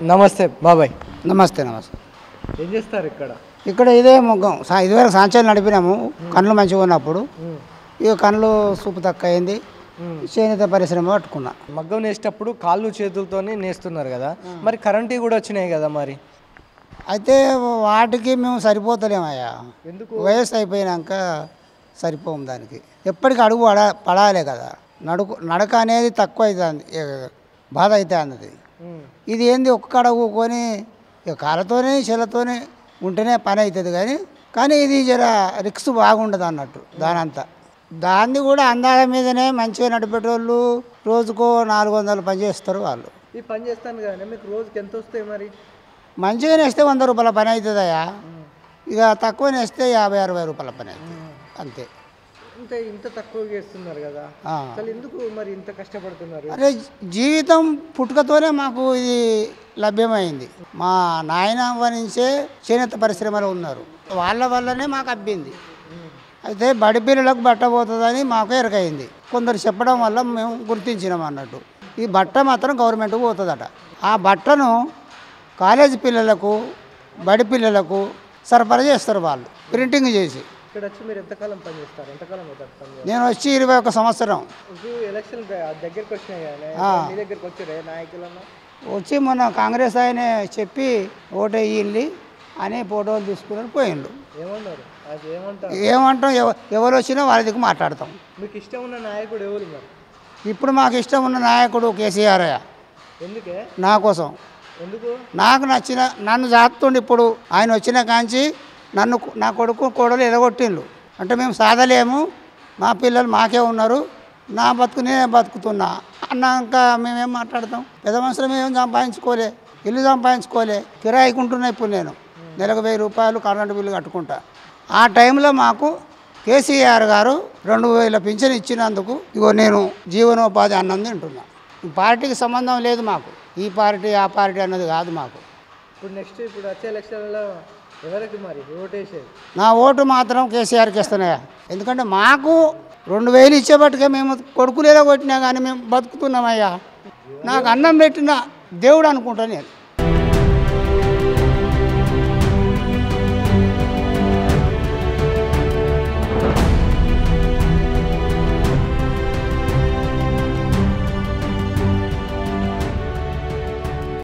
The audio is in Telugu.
నమస్తే బాబాయ్ నమస్తే నమస్తే ఏం చేస్తారు ఇక్కడ ఇక్కడ ఇదే మొగ్గం సా- ఇదివరకు సాంచాలు నడిపినాము కళ్ళు మంచిగా ఉన్నప్పుడు ఇక కళ్ళు సూపు తక్కువ అయింది చేనేత పరిశ్రమ పట్టుకున్నా మగ్గం నేసేటప్పుడు కాళ్ళు చేతులతోనే నేస్తున్నారు కదా మరి కరెంటు కూడా వచ్చినాయి కదా మరి అయితే వాటికి మేము సరిపోతలేమయ్యా ఎందుకు వయసు అయిపోయినాక సరిపోం దానికి ఎప్పటికి అడుగు పడ పడాలే కదా నడుకు నడక అనేది తక్కువ అవుతుంది ఏ- బాధ అయితే అన్నది ఉమ్. ఇది ఏంది ఒక్క కూకొని ఇక కాళ్ళతోనే చెలతోనే ఉంటేనే పని అవుతుంది కానీ కానీ ఇది జర రిక్స్ బాగుండదు అన్నట్టు దానంతా దాన్ని కూడా అందాల మీదనే మంచిగా నడిపేటోళ్ళు రోజుకో నాలుగు వందలు పని చేస్తారు వాళ్ళు ఈ పని చేస్తాను కానీ మీకు రోజుకి ఎంత వస్తాయి మరి మంచిగా నేస్తే వంద రూపాయల పని అవుతుందయ్యా ఇక తక్కువ నేస్తే యాభై అరవై రూపాయల పని అవుతుంది అంతే ఇంత ఇంత తక్కువ చేస్తున్నారు కదా ఆ. అసలు ఎందుకు మరి ఇంత కష్టపడుతున్నారు అరే జీవితం పుట్టుకతోనే మాకు ఇది లభ్యమైంది మా నాయనవ్వ నుంచే చేనేత పరిశ్రమలో ఉన్నారు వాళ్ళ వల్లనే మాకు అబ్బింది అయితే బడి పిల్లలకు బట్ట పోతుందని మాకు ఎరకైంది కొందరు చెప్పడం వల్ల మేము గుర్తించినాం అన్నట్టు ఈ బట్ట మాత్రం గవర్నమెంట్కి పోతుందట ఆ బట్టను కాలేజీ పిల్లలకు బడి పిల్లలకు సరఫరా చేస్తారు వాళ్ళు ప్రింటింగ్ చేసి ఇక్కడ వచ్చి మీరు ఎంతకాలం పని చేస్తారు ఎంతకాలం అవుతుంది పని చేస్తారు? నేను వచ్చి ఇరవై ఒక సంవత్సరం ఇప్పుడు ఎలక్షన్ దగ్గరికి వచ్చినాయి కదా ఆ. మీ దగ్గరికి వచ్చారే నాయకులన్నా వచ్చి మొన్న కాంగ్రెస్ ఆయన చెప్పి ఓటు వేయండి అని ఫోటోలు తీసుకుని పోయిండు ఏమన్నారు అది ఏమంటారు ఏమంటాం ఎవ- ఎవరు వచ్చినా వాళ్ళ దిక్కు మాట్లాడతాం మీకు ఇష్టం ఉన్న నాయకుడు ఎవరు మరి ఇప్పుడు మాకు ఇష్టం ఉన్న నాయకుడు కేసీఆర్ అయ్య ఎందుకే నా కోసం ఎందుకు నాకు నచ్చిన నన్ను జాతుండి ఇప్పుడు ఆయన వచ్చిన కాంచి నన్ను నా కొడుకు కోడలు ఎదగొట్టిండు అంటే మేము సాధలేము మా పిల్లలు మాకే ఉన్నారు నా బతుకు నేనే బతుకుతున్నా అన్నాక మేమేం మాట్లాడతాం పెద్ద మనుషులు మేమేం సంపాదించుకోలే ఇల్లు సంపాదించుకోలే కిరాయికి ఉంటున్నా ఇప్పుడు నేను నెలకు వెయ్యి రూపాయలు కరెంటు బిల్లు కట్టుకుంటా ఆ టైంలో మాకు కేసీఆర్ గారు రెండు వేల పింఛన్ ఇచ్చినందుకు ఇగో నేను జీవనోపాధి అన్నం తింటున్నా ఈ పార్టీకి సంబంధం లేదు మాకు ఈ పార్టీ ఆ పార్టీ అన్నది కాదు మాకు ఇప్పుడు నెక్స్ట్ ఇప్పుడు వచ్చే ఎలక్షన్లో ఎవరికి మరి ఓటేసేది నా ఓటు మాత్రం కేసీఆర్కి ఇస్తున్నాయా ఎందుకంటే మాకు రెండు వేలు ఇచ్చేపట్టుకే మేము కొడుకులేదో కొట్టినా కానీ మేము బతుకుతున్నామయ్యా నాకు అన్నం పెట్టిన దేవుడు అనుకుంటా నేను